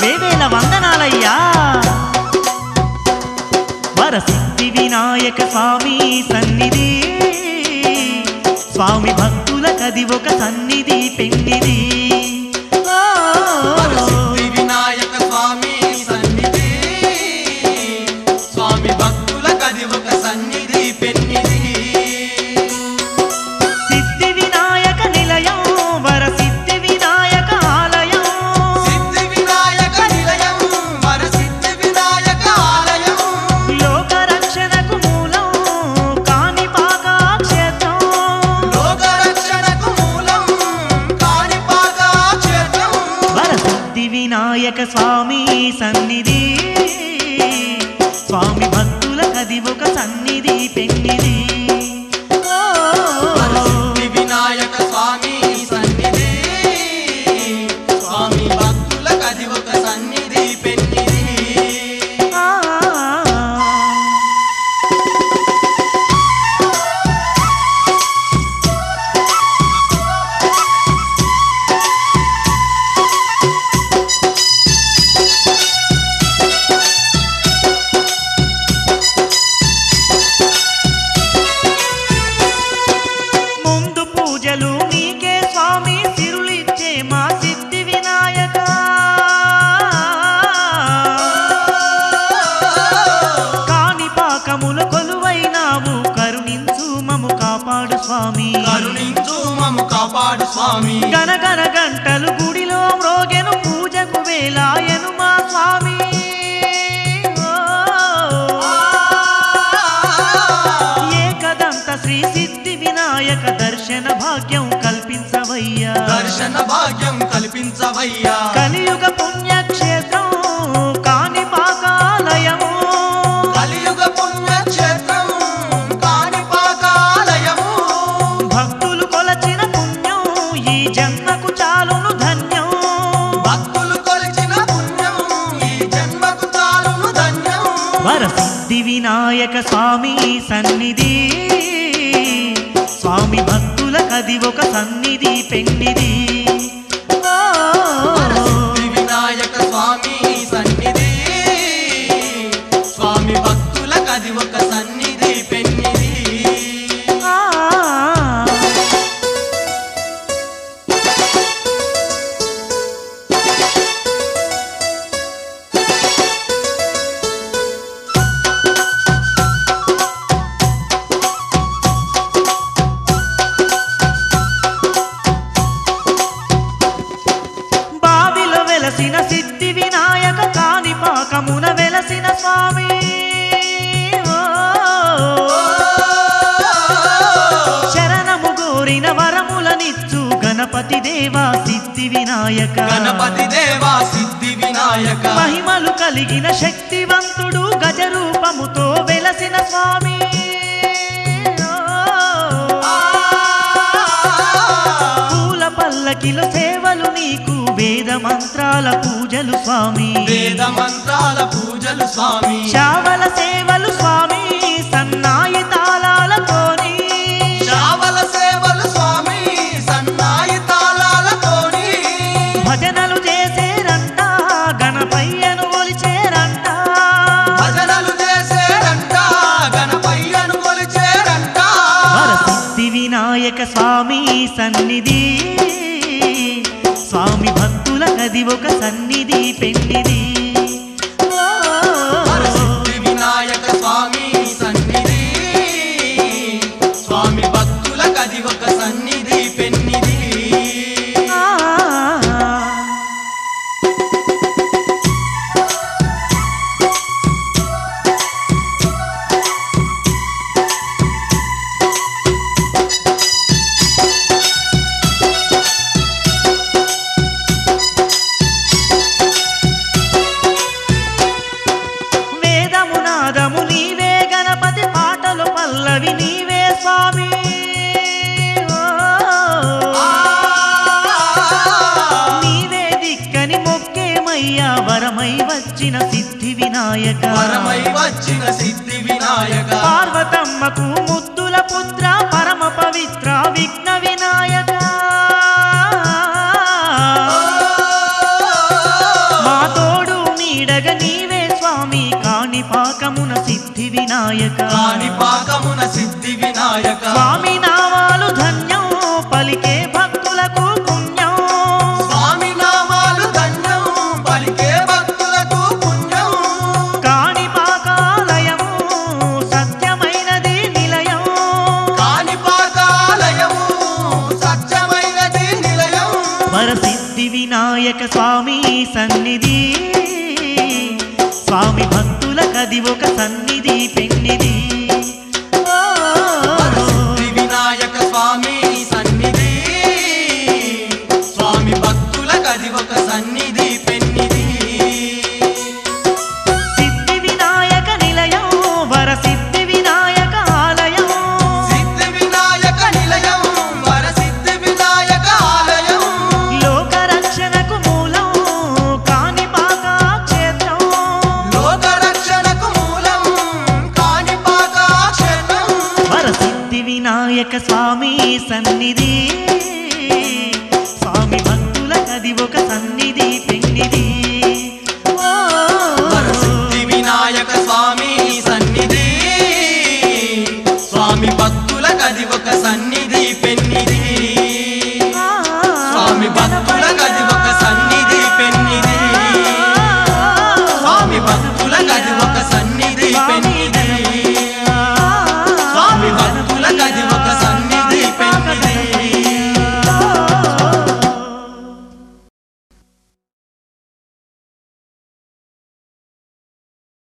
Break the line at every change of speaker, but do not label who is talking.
వేవేల వందనాలయ్యా వరసిద్ధి వినాయక స్వామి సన్నిధి స్వామి భక్తులకది ఒక సన్నిధి పెన్నిది ఓ,
వరసిద్ధి వినాయక స్వామి సన్నిధి స్వామి భక్తులకది ఒక సన్నిధి పెన్నిధి
సిద్ధి వినాయక నిలయం వరసిద్ధి వినాయక ఆలయం
సిద్ధి వినాయక నిలయం వరసిద్ధి వినాయక ఆలయం
లోక రక్షణకు మూలం కాణిపాక క్షేత్రం
లోక రక్షణకు మూలం కాణిపాక క్షేత్రం
వరసిద్ధి వినాయక స్వామి సన్నిధి స్వామి భక్తులకది ఒక సన్నిధి పెన్నిది ఓ,
వరసిద్ధి వినాయక స్వామి సన్నిధి స్వామి భక్తులకది ఒక సన్నిధి పెన్నిధి
ఆ. ముందు పూజలు నీకే స్వామి సిరులిచ్చే మా సిద్ధి వినాయక కాని పాకముల కొలువైనావు కరుణించు మము కాపాడు స్వామి
కరుణించు మము కాపాడు స్వామి
గనగన గంటలు గుడిలో మ్రోగెను పూజకు వేలాయను మా స్వామి ఓ. ఏకదంత శ్రీ సిద్ధి వినాయక దర్శన భాగ్యం కల్పించవయ్యా
దర్శన భాగ్యం కల్పించవయ్యా
కలియుగ పుణ్యక్షేత్రం కాణిపాకాలయము
కలియుగ పుణ్యక్షేత్రం కాణిపాకాలయము
భక్తులు కొలచిన పుణ్యం ఈ జన్మకు చాలును ధన్యం
భక్తులు కొలిచిన పుణ్యం ఈ జన్మకు చాలును ధన్యం
వరసిద్ధి వినాయక స్వామి సన్నిధి స్వామి భక్తులకది ఒక సన్నిధి పెన్నిది ఓ.
వరసిద్ధి వినాయక స్వామి సన్నిధి స్వామి భక్తులకది ఒక సన్నిధి పెన్నిధి
ఆ. బావిలో వెలసిన సిద్ధి వినాయక కాణిపాకమున వెలసిన స్వామి ఓ. శరణము గోరిన వరములనిచ్చు గణపతి దేవా సిద్ధి వినాయక
గణపతి దేవా సిద్ధి వినాయక
మహిమలు కలిగిన శక్తివంతుడు గజరూపముతో వెలసిన స్వామి ఓ. పూల పల్లకిలో సేవలు నీకు వేద మంత్రాల పూజలు స్వామి
వేద మంత్రాల పూజలు స్వామి
శావల సేవలు స్వామి సన్నాయి తాళాలతోని
శావల సేవలు స్వామి సన్నాయి తాళాలతోని
భజనలు చేసేరంట గణపయ్యను ఒలిచేరంట
భజనలు చేసేరంట గణపయ్యను కొలిచేరంట
వరసిద్ధి వినాయక స్వామి సన్నిధి స్వామి భక్తులకది ఒక సన్నిధి పెన్నిది ఓ.
వరసిద్ధి వినాయక స్వామి సన్నిధి స్వామి భక్తులకది ఒక సన్నిధి పెన్నిధి
ఆ. వేదము నాదము నీవే గణపతి పాటలు పల్లవి నీవే స్వామి ఓ. నీవే దిక్కని మొక్కేమయ్యా వరమై వచ్చిన సిద్ధి వినాయక
వరమై వచ్చిన సిద్ధి వినాయక
పార్వతమ్మకు ముద్దుల పుత్ర పరమ పవిత్ర విఘ్న వినాయక మా తోడు వినాయక
కాణిపాకమున సిద్ధి వినాయక
స్వామి నామాలు ధన్యం పలికే భక్తులకు పుణ్యం
స్వామి నామాలు ధన్యం పలికే భక్తులకు పుణ్యం
కాణిపాకాలయము సత్యమైనది నిలయం
కాణిపాకాలయము సత్యమైనది నిలయం
వరసిద్ధి వినాయక స్వామి సన్నిధి స్వామి భక్తులకది ఒక సన్నిధి పెన్నిది ఓ,
సిద్ధి వినాయక స్వామి సన్నిధి స్వామి భక్తులకది ఒక సన్నిధి పెన్నిది
సిద్ధి వినాయక నిలయం వరసిద్ధి వినాయక ఆలయం
సిద్ధి వినాయక నిలయం వరసిద్ధి వినాయక ఆలయం
లోక రక్షణకు మూలం కాణిపాక క్షేత్రం
లోక రక్షణకు మూలం కాణిపాక క్షేత్రం
వరసిద్ధి వినాయక స్వామి సన్నిధి